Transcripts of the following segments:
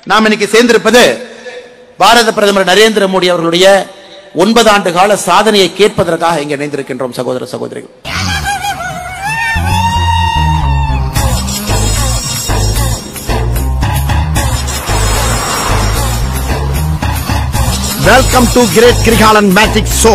நாம் இன்னைக்கு சேர்ந்திருப்பது பாரத பிரதமர் நரேந்திர மோடி அவர்களுடைய ஒன்பது ஆண்டு கால சாதனையை கேட்பதற்காக இங்கே இணைந்திருக்கின்றோம் சகோதர சகோதரிகள் welcome to great Kirikalan magic show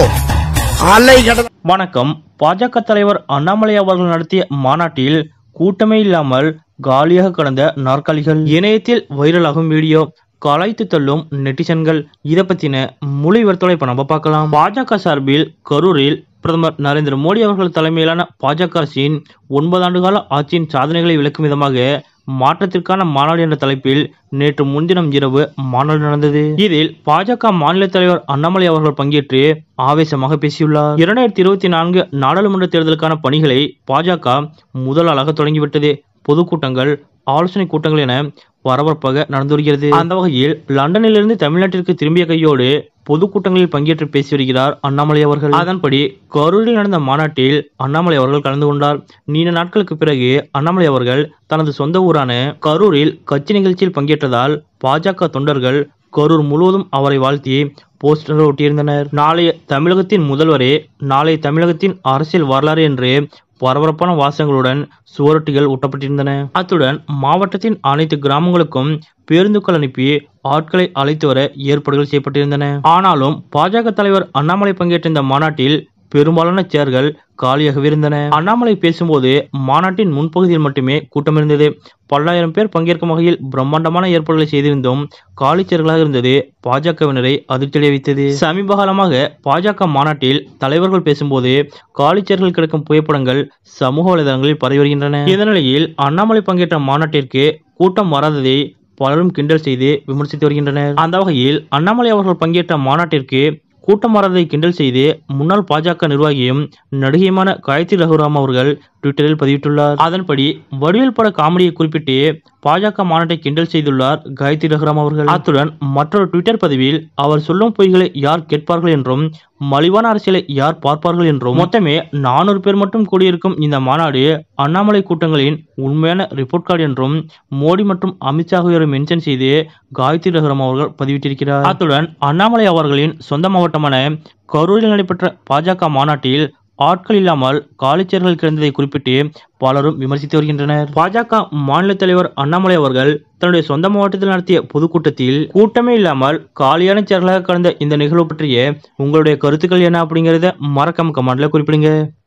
அலைகடல் வணக்கம் பாஜக தலைவர் அண்ணாமலை அவர்கள் நடத்திய மாநாட்டில் கூட்டமே இல்லாமல் காலியாக கடந்த நாற்காலிகள் இணையத்தில் வைரலாகும் வீடியோ கலாய்த்து தள்ளும் நெட்டிசன்கள் இதை பத்தின முழு விவரத்தோட இப்ப நம்ம பார்க்கலாம் பாஜக சார்பில் கரூரில் பிரதமர் நரேந்திர மோடி அவர்கள் தலைமையிலான பாஜக அரசின் ஒன்பது ஆண்டுகால ஆட்சியின் சாதனைகளை விளக்கும் விதமாக மாற்றத்திற்கான மாநாடு என்ற தலைப்பில் நேற்று முன்தினம் இரவு மாநாடு நடந்தது இதில் பாஜக மாநில தலைவர் அண்ணாமலை அவர்கள் பங்கேற்று ஆவேசமாக பேசியுள்ளார் இரண்டாயிரத்தி இருபத்தி நான்கு நாடாளுமன்ற தேர்தலுக்கான பணிகளை பாஜக முதல் ஆளாக தொடங்கிவிட்டது பொதுக்கூட்டங்கள் ஆலோசனை கூட்டங்கள் என பரபரப்பாக நடந்து வருகிறது அந்த வகையில் லண்டனிலிருந்து தமிழ்நாட்டிற்கு திரும்பிய கையோடு பொதுக்கூட்டங்களில் பங்கேற்று பேசி வருகிறார் அண்ணாமலை அவர்கள் அதன்படி கரூரில் நடந்த மாநாட்டில் அண்ணாமலை அவர்கள் கலந்து கொண்டார் நீண்ட நாட்களுக்கு பிறகு அண்ணாமலை அவர்கள் தனது சொந்த ஊரான கரூரில் கட்சி நிகழ்ச்சியில் பங்கேற்றதால் பாஜக தொண்டர்கள் கரூர் முழுவதும் அவரை வாழ்த்தி போஸ்டர்கள் ஒட்டியிருந்தனர் நாளைய தமிழகத்தின் முதல்வரே நாளைய தமிழகத்தின் அரசியல் வரலாறு என்று பரபரப்பான வாசகங்களுடன் சுவரொட்டிகள் ஒட்டப்பட்டிருந்தன அத்துடன் மாவட்டத்தின் அனைத்து கிராமங்களுக்கும் பேருந்துகள் அனுப்பி ஆட்களை அழைத்து வர ஏற்பாடுகள் செய்யப்பட்டிருந்தன ஆனாலும் பாஜக தலைவர் அண்ணாமலை பங்கேற்ற இந்த மாநாட்டில் பெரும்பாலான சேர்கள் காலியாகவே இருந்தன அண்ணாமலை பேசும்போது மாநாட்டின் முன்பகுதியில் மட்டுமே கூட்டம் இருந்தது பல்லாயிரம் பேர் பங்கேற்கும் வகையில் பிரம்மாண்டமான ஏற்பாடுகளை செய்திருந்தும் காலி சேர்களாக இருந்தது பாஜகவினரை அதிர்ச்சியடைய வைத்தது சமீப காலமாக பாஜக மாநாட்டில் தலைவர்கள் பேசும்போது காலி சேர்கள் கிடக்கும் புகைப்படங்கள் சமூக வலைதளங்களில் பரவி வருகின்றன இந்த நிலையில் அண்ணாமலை பங்கேற்ற மாநாட்டிற்கு கூட்டம் வராததை பலரும் கிண்டல் செய்து விமர்சித்து வருகின்றனர் அந்த வகையில் அண்ணாமலை அவர்கள் பங்கேற்ற மாநாட்டிற்கு கூட்டம் வராததை கிண்டல் செய்து முன்னாள் பாஜக நிர்வாகியும் நடிகையுமான காயத்ரி ரகுராம் அவர்கள் ட்விட்டரில் பதிவிட்டுள்ளார் அதன்படி வடிவேல் பட காமெடியை குறிப்பிட்டு பாஜக மாநாட்டை கிண்டல் செய்துள்ளார் காயத்ரி ரகுராம் அவர்கள் அத்துடன் மற்றொரு ட்விட்டர் பதிவில் அவர் சொல்லும் பொய்களை யார் கேட்பார்கள் என்றும் மலிவான அரசியலை யார் பார்ப்பார்கள் என்றும் மொத்தமே நானூறு பேர் மட்டும் கூடியிருக்கும் இந்த மாநாடு அண்ணாமலை கூட்டங்களின் உண்மையான ரிப்போர்ட் கார்டு என்றும் மோடி மற்றும் அமித்ஷா ஆகியோரை மென்ஷன் செய்து காயத்ரி ரகுராம் அவர்கள் பதிவிட்டிருக்கிறார் அத்துடன் அண்ணாமலை அவர்களின் சொந்த மாவட்டமான கரூரில் நடைபெற்ற பாஜக மாநாட்டில் ஆட்கள் இல்லாமல் காலிச்சேர்கள் கிடந்ததை குறிப்பிட்டு பலரும் விமர்சித்து வருகின்றனர் பாஜக மாநில தலைவர் அண்ணாமலை அவர்கள் தன்னுடைய சொந்த மாவட்டத்தில் நடத்திய பொதுக்கூட்டத்தில் கூட்டமே இல்லாமல் காலியான சேர்களாக கடந்த இந்த நிகழ்வு பற்றிய உங்களுடைய கருத்துக்கள் என்ன அப்படிங்கறத மறக்காம கமெண்ட்ல குறிப்பிடுங்க